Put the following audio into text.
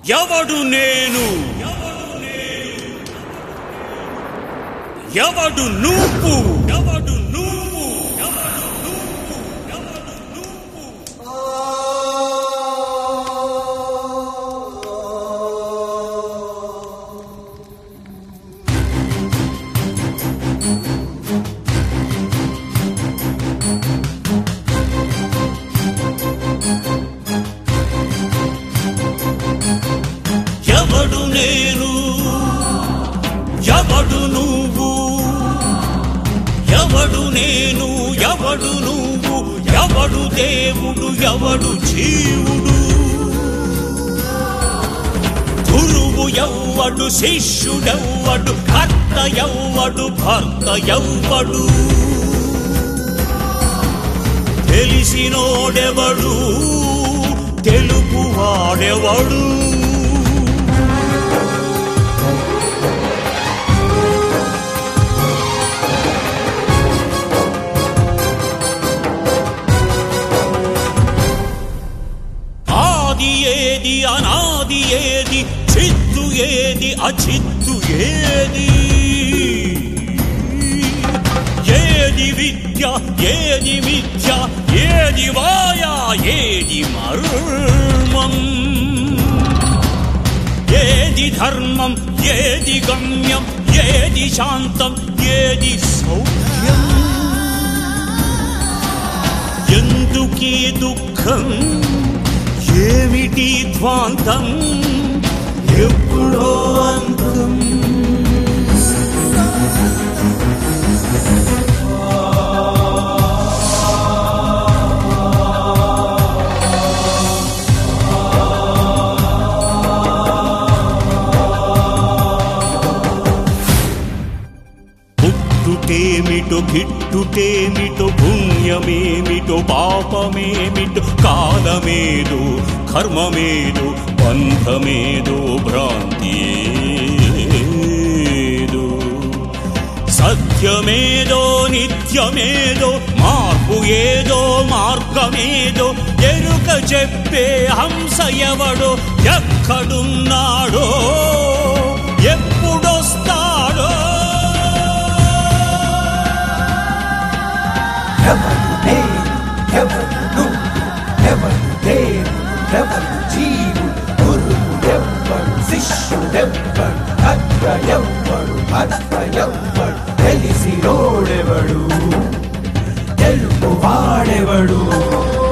ఎవడు నేను ఎవడు నువ్వు ఎవడు నువ్వు ఎవడు నువ్వు ఎవడు నువ్వు ఎవడు నేను ఎవడు నువ్వు ఎవడు నేను ఎవడు నువ్వు ఎవడు దేవుడు ఎవడు జీవుడు గురువు ఎవ్వడు శిష్యుడెవ్వడు కర్త ఎవ్వడు భర్త ఎవ్వడు తెలిసినోడెవడు తెలుపువాడెవడు ఆది ఏది అనాది ఏది చిత్తు ఏది అచిత్తు ఏది ఏది విద్య ఏది మిథ్య ఏది వాయా ఏది మర్మం ఏది ధర్మం ఏది గమ్యం ఏది శాంతం ఏది సౌఖ్యం ఎందుకీ దుఃఖం ఏమిటి ధ్వాంతం ఎప్పుడో అంతం పుట్టుటేమిటో గిట్టుటేమిటో పుణ్యమేమిటో పాపమేమిటో కాలమేదో కర్మమేదో బంధమేదో భ్రాంతియేదో సత్యమేదో నిత్యమేదో మార్పు ఏదో మార్గమేదో ఎరుక చెప్పే హంస ఎవడో ఎక్కడున్నాడో ఎప్పుడొస్తాడో ఎవరు నేను ఎవరు నువ్వు ఎవరు దేవుడు ఎవరు జీవుడు గురువు ఎవ్వడు శిష్యుడెవ్వడు కర్త ఎవ్వడు భర్త ఎవ్వడు తెలిసి రోడెవడు తెలుపు వాడెవడు